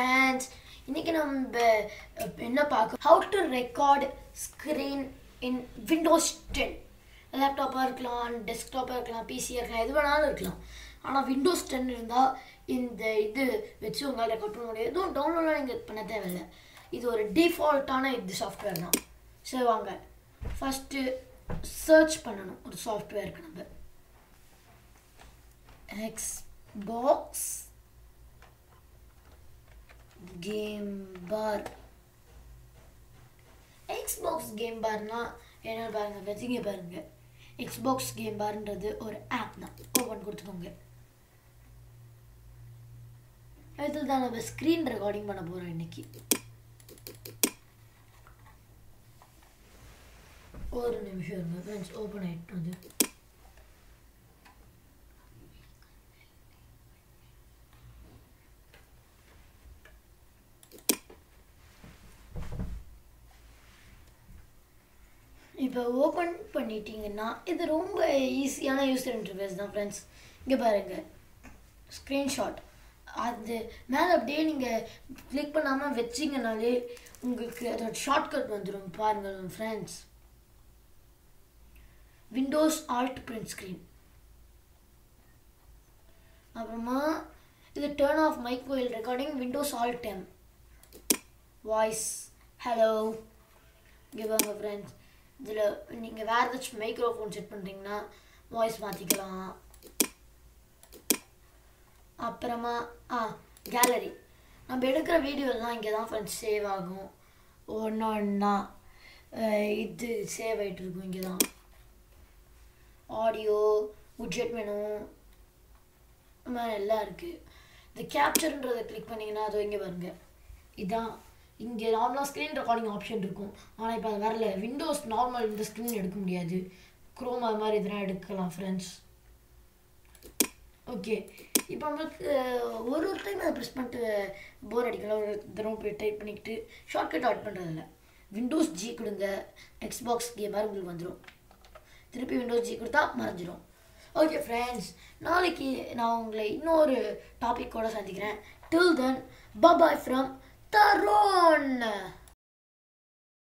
friends இன்னைக்கு நம்ம அஹ், என்ன பார்க்க how to record screen in Windows ten லேப்டாப்பாக இருக்கலாம் டெஸ்க்டாப்பாக இருக்கலாம் பிசியாக இருக்கலாம் எது வேணாலும் இருக்கலாம் ஆனால் விண்டோஸ் டென் இருந்தால் இந்த இது வச்சு உங்களால் ரெக்கார்ட் பண்ண முடியாது எதுவும் டவுன்லோட்லாம் நீங்கள் பண்ண தேவையில்லை இது ஒரு டிஃபால்ட்டான இது சாஃப்ட்வேர் தான் சரி வாங்க ஃபஸ்ட்டு சர்ச் பண்ணணும் ஒரு சாஃப்ட்வேருக்கு நம்ம Xbox game bar Xbox game பார்னா என்ன பாருங்க வச்சுங்க பாருங்க எக்ஸ்பாக்ஸ் கேம் பார்ன்றது ஒரு ஆப் தான் ஓப்பன் கொடுத்துக்கோங்க அடுத்தது தான் நம்ம ஸ்க்ரீன் ரெக்கார்டிங் பண்ண போகிறோம் இன்னைக்கு ஒரு நிமிஷம் இருங்க ஃப்ரெண்ட்ஸ் ஓப்பன் ஆகிட்டு அது இப்போ ஓப்பன் பண்ணிட்டீங்கன்னா இது ரொம்ப ஈஸியான யூசர் இன்டர்ஃபேஸ் தான் ஃப்ரெண்ட்ஸ் இங்கே பாருங்கள் ஸ்க்ரீன்ஷாட் அது மேலே அப்படியே நீங்கள் கிளிக் பண்ணாமல் வச்சிங்கனாலே உங்களுக்கு அதோட ஷார்ட்கட் வந்துடும் பாருங்கள் friends Windows alt print screen அப்புறமா இது turn off microphone recording Windows alt M voice hello இங்கே வாங்க ஃப்ரெண்ட்ஸ் இதில் நீங்கள் வேறு ஏதாச்சும் மைக்ரோஃபோன் செட் பண்ணுறீங்கன்னா வாய்ஸ் மாற்றிக்கலாம் அப்புறமா ஆ கேலரி நம்ம எடுக்கிற வீடியோலாம் இங்கே தான் ஃப்ரெண்ட்ஸ் சேவ் ஆகும் ஒன்று ஒன்றா இது சேவ் ஆகிட்டு இருக்கும் இங்கே தான் ஆடியோ உட்ஜெட் மெனு இந்த மாதிரி எல்லாம் இருக்குது இந்த கேப்சர்ன்றதை கிளிக் பண்ணிங்கன்னா அது இங்கே பாருங்க இதான் இங்கே நார்மலாக ஸ்க்ரீன் ரெக்கார்டிங் ஆப்ஷன் இருக்கும் ஆனால் இப்போ அது வரல விண்டோஸ் நார்மல் இந்த ஸ்க்ரீன் எடுக்க முடியாது குரோம் அது மாதிரி இதெல்லாம் எடுக்கலாம் ஃப்ரெண்ட்ஸ் ஓகே இப்போ நம்மளுக்கு அஹ், ஒரு ஒரு டைம் அதை ப்ரெஸ் பண்ணிட்டு போர் அடிக்கல ஒரு தடவை போய் டைப் பண்ணிக்கிட்டு ஷார்ட்கட் ஆட் பண்ணுறதில்ல விண்டோஸ் ஜி கொடுங்க எக்ஸ்பாக்ஸ் கேமார் உங்களுக்கு வந்துடும் திருப்பி விண்டோஸ் ஜி கொடுத்தா மறைஞ்சிரும் ஓகே ஃப்ரெண்ட்ஸ் நாளைக்கு நான் உங்களை இன்னொரு டாபிக்கோட சந்திக்கிறேன் டில் தென் பபாய் ஃப்ரம் தரோன்